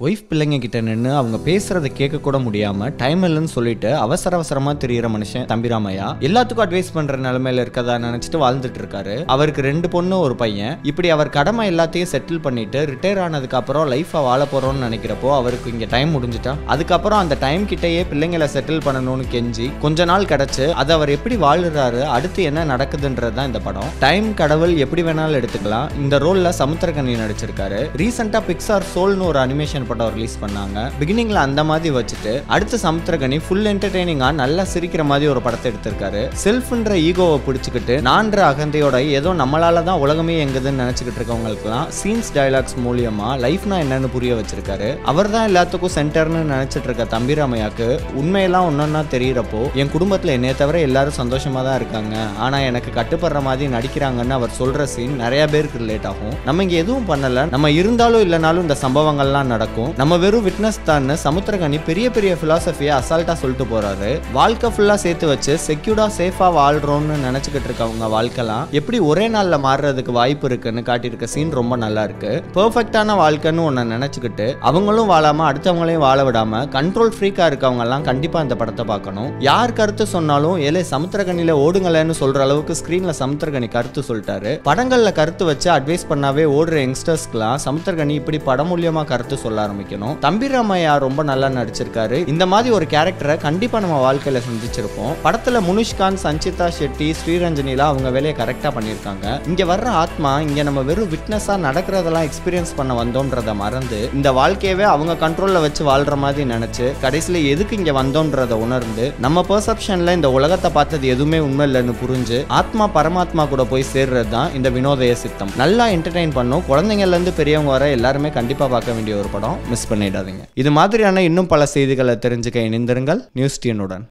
wife பிள்ளைங்க கிட்ட நின்று அவங்க பேசுறத கேட்க கூட முடியாம டைம் இல்லைன்னு சொல்லிட்டு அவசர அவசரமா தெரியிற மனுஷன் தம்பிராமையா எல்லாத்துக்கும் அட்வைஸ் பண்ற நிலைமையில இருக்கதா நினைச்சிட்டு வாழ்ந்துட்டு இருக்காரு அவருக்கு ரெண்டு பொண்ணு ஒரு பையன் இப்படி அவர் கடமை எல்லாத்தையும் செட்டில் பண்ணிட்டு ரிட்டையர் ஆனதுக்கு அப்புறம் லைஃபை வாழ போறோம்னு நினைக்கிறப்போ அவருக்கு இங்க டைம் முடிஞ்சிட்டா அதுக்கப்புறம் அந்த டைம் கிட்டயே பிள்ளைங்களை செட்டில் பண்ணணும்னு கெஞ்சி கொஞ்ச நாள் கிடைச்சு அதை அவர் எப்படி வாழுறாரு அடுத்து என்ன நடக்குதுன்றது தான் இந்த படம் டைம் கடவுள் எப்படி வேணாலும் எடுத்துக்கலாம் இந்த ரோல்ல சமுத்திரகனி நடிச்சிருக்காரு ரீசெண்டா பிக்சார் சோல்னு ஒரு அனிமேஷன் படம் ரிலீஸ் பண்ணாங்க பிகினிங்ல அந்த மாதிரி வச்சுட்டு அடுத்து சமுத்திரகனி ஃபுல் என்டர்டெய்னிங்கா நல்லா சிரிக்கிற மாதிரி ஒரு படத்தை எடுத்திருக்காரு செல்ஃப்ன்ற ஈகோவை பிடிச்சிக்கிட்டு நான்ற அகந்தையோட ஏதோ நம்மளால தான் உலகமே எங்குதுன்னு நினைச்சுக்கிட்டு இருக்கவங்களுக்குலாம் சீன்ஸ் டயலாக்ஸ் மூலியமா லைஃப்னா என்னன்னு புரிய வச்சிருக்காரு அவர் தான் எல்லாத்துக்கும் சென்டர்னு நினைச்சிட்டு இருக்க தம்பிராமையாக்கு உண்மையெல்லாம் ஒன்னொன்னா தெரியறப்போ என் குடும்பத்துல என்னைய தவிர எல்லாரும் சந்தோஷமா தான் இருக்காங்க ஆனா எனக்கு கட்டுப்படுற மாதிரி நடிக்கிறாங்கன்னு அவர் சொல்ற சீன் நிறைய பேருக்கு ரிலேட் ஆகும் நம்ம இங்க எதுவும் பண்ணல நம்ம இருந்தாலும் இல்லைனாலும் இந்த சம்பவங்கள்லாம் நடக்கும் நம்ம வெறும் விட்னஸ் தான் சமுத்திரகனி பெரிய பெரிய பிலாசபியை அசால்ட்டா சொல்லிட்டு போறாரு வாழ்க்கை ஃபுல்லா சேர்த்து வச்சு செக்யூர்டா சேஃபா வாழ்றோம்னு நினைச்சுக்கிட்டு இருக்கவங்க வாழ்க்கைலாம் எப்படி ஒரே நாள்ல மாறுறதுக்கு வாய்ப்பு இருக்குன்னு காட்டியிருக்க சீன் ரொம்ப நல்லா இருக்கு பெர்ஃபெக்டான வாழ்க்கைன்னு ஒன்னு நினைச்சுக்கிட்டு அவங்களும் வாழாம அடுத்தவங்களையும் வாழ விடாம கண்ட்ரோல் ஃப்ரீக்கா இருக்கவங்க எல்லாம் கண்டிப்பா இந்த படத்தை பார்க்கணும் யார் கருத்து சொன்னாலும் ஏலே சமுத்திரகனில ஓடுங்களேன்னு சொல்ற அளவுக்கு ஸ்கிரீன்ல சமுத்திரகனி கருத்து சொல்லிட்டாரு படங்கள்ல கருத்து வச்சு அட்வைஸ் பண்ணாவே ஓடுற யங்ஸ்டர்ஸ்க்குலாம் சமுத்திரகனி இப்படி படம் மூலியமா கருத்து சொல்ல ஆரம்பிக்கணும் தம்பிராமையா ரொம்ப நல்லா நடிச்சிருக்காரு இந்த மாதிரி ஒரு கேரக்டரை கண்டிப்பா நம்ம வாழ்க்கையில சந்திச்சிருப்போம் படத்துல முனிஷ்காந்த் சஞ்சிதா ஷெட்டி ஸ்ரீரஞ்சனிலாம் அவங்க வேலையை கரெக்டா பண்ணியிருக்காங்க இங்க வர்ற ஆத்மா இங்க நம்ம வெறும் விட்னஸா நடக்கிறதெல்லாம் எக்ஸ்பீரியன்ஸ் பண்ண வந்தோன்றத மறந்து இந்த வாழ்க்கையவே அவங்க கண்ட்ரோல்ல வச்சு வாழ்ற மாதிரி நினைச்சு கடைசியில எதுக்கு இங்க வந்தோன்றத உணர்ந்து நம்ம பெர்செப்ஷன்ல இந்த உலகத்தை பார்த்தது எதுவுமே உண்மை இல்லைன்னு புரிஞ்சு ஆத்மா பரமாத்மா கூட போய் சேர்றது தான் இந்த வினோதய சித்தம் நல்லா என்டர்டைன் பண்ணும் குழந்தைங்கள்ல இருந்து பெரியவங்க வர எல்லாருமே கண்டிப்பா பார்க்க வேண்டிய ஒரு படம் மிஸ் பண்ணிடாதீங்க இது மாதிரியான இன்னும் பல செய்திகளை தெரிஞ்சுக்க இணைந்திருங்கள் நியூஸ் டியூனுடன்